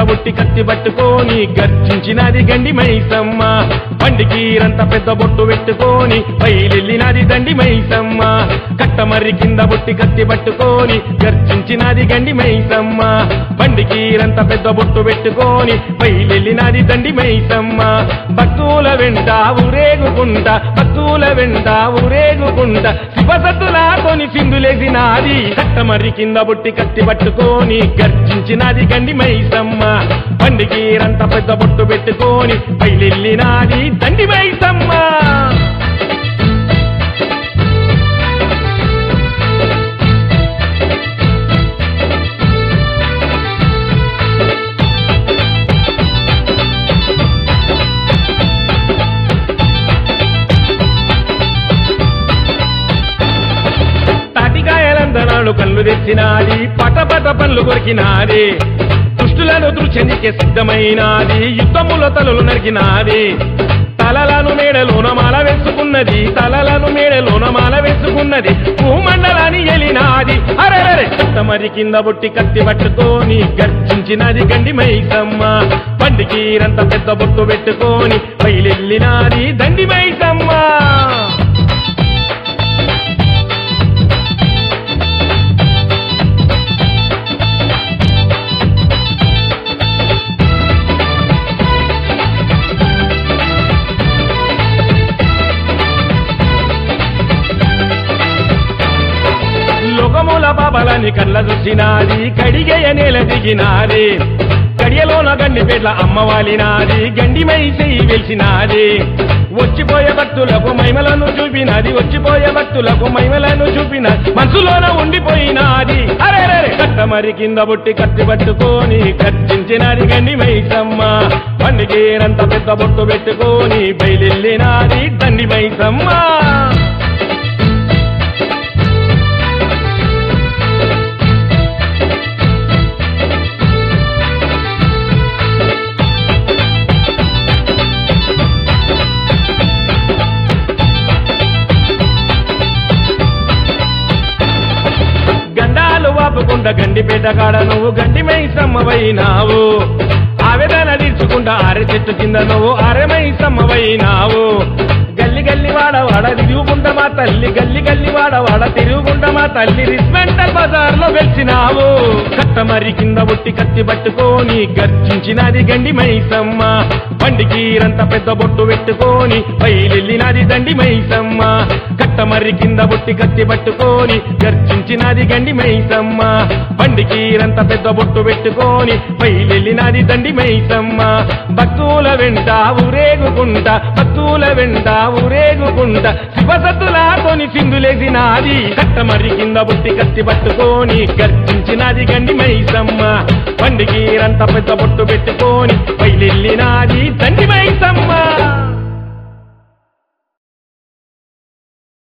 బుట్టి కత్తి పట్టుకొని గర్జించినది గండి మైసమ్మ బండికీరంత పెద్ద బొట్టు పెట్టుకొని బయలెళ్ళినది దండి మైసమ్మ కట్టమర్రి కింద బుట్టి కత్తి పట్టుకొని గర్జించినది గండి మైసమ్మ బండికీరంత పెద్ద బొట్టు పెట్టుకొని బయలెళ్ళినది దండి మైసమ్మ భక్తుల వెంట ఊరేగుకుంటా భక్తుల వెంట ఊరేగుకుంటా శివసత్తులాతోని సింధులేసినాది కట్టమర్రి కింద బుట్టి కత్తి పట్టుకొని గర్జించినది గండి మైసమ్మ బండికీరంత పెద్ద బొట్టు పెట్టుకొని బయలెళ్ళినాది దండి మైసమ్మ తాటికాయలందనాడు కళ్ళు తెచ్చినాది పటపట పళ్ళు కొరికినాది దుష్టులను దృశ్యనికే సిద్ధమైనాది యుద్ధముల తలలు నరికినాది తలలను మేడలోన మాల వేసుకున్నది తలలను మేడలోన మాల వేసుకున్నది భూమండలాన్ని ఎలినాది అరెరే మరి కింద బొట్టి కత్తి పట్టుకొని గర్జించినది గండి మైసమ్మ బండికీరంత పెద్ద బొట్టు పెట్టుకొని బయలెళ్ళినాది దండి మైసమ్మ లోకముల బాబలని కళ్ళ చూసినాది కడిగేయ నేల దిగినాది కడియలోన గండి పేట్ల అమ్మవాలినాది గండి మైసెయి వెలిసినాది వచ్చిపోయే భక్తులకు మహిమలను చూపినది వచ్చిపోయే భక్తులకు మహిమలను చూపినది మనసులోన ఉండిపోయినాది అరే కట్టమరి కింద బుట్టి కత్తి పట్టుకొని కర్చించినది గండి మైసమ్మ పండుగేరంత పెద్ద బొట్టు పెట్టుకొని బయలెళ్ళినాది దండి మైసమ్మ గండాలు వాపుకుంటా గండిపేట కాడ నువ్వు గండి మైసమ్మవైనావు ఆవేదన తీర్చుకుంటా ఆరె చెట్టు కింద నువ్వు అరె మైసమ్మవైనావు గల్లి గల్లి వాడ వాడ తిరుగుకుంటా మా తల్లి గల్లి గల్లి వాడ వాడ తిరుగుకుంటా మా తల్లి రిస్మెంటల్ బజార్ లో వెలిసినావు కట్టమరి కింద బొట్టి కత్తి పట్టుకొని గర్జించినది గండి మైసమ్మ బండికీరంత పెద్ద బొట్టు పెట్టుకొని బయలెళ్ళినది దండి మైసమ్మ కట్టమర్రి కింద బొట్టి కత్తి పట్టుకొని గర్జించినది గండి మైసమ్మ బండికీరంత పెద్ద బొట్టు పెట్టుకొని బయలెళ్ళినది దండి మైసమ్మ భక్తుల వెంట ఊరేగుకుంటా భక్తుల వెంట ఊరేగుకుంటా శివసత్తులాతోని సింధులేసినాది కట్టమర్రి కింద బొట్టి కత్తి పట్టుకొని గర్జించినది గండి మైసమ్మ బండికీరంత పెద్ద బొట్టు పెట్టుకొని బయలెళ్ళినాది దండి మై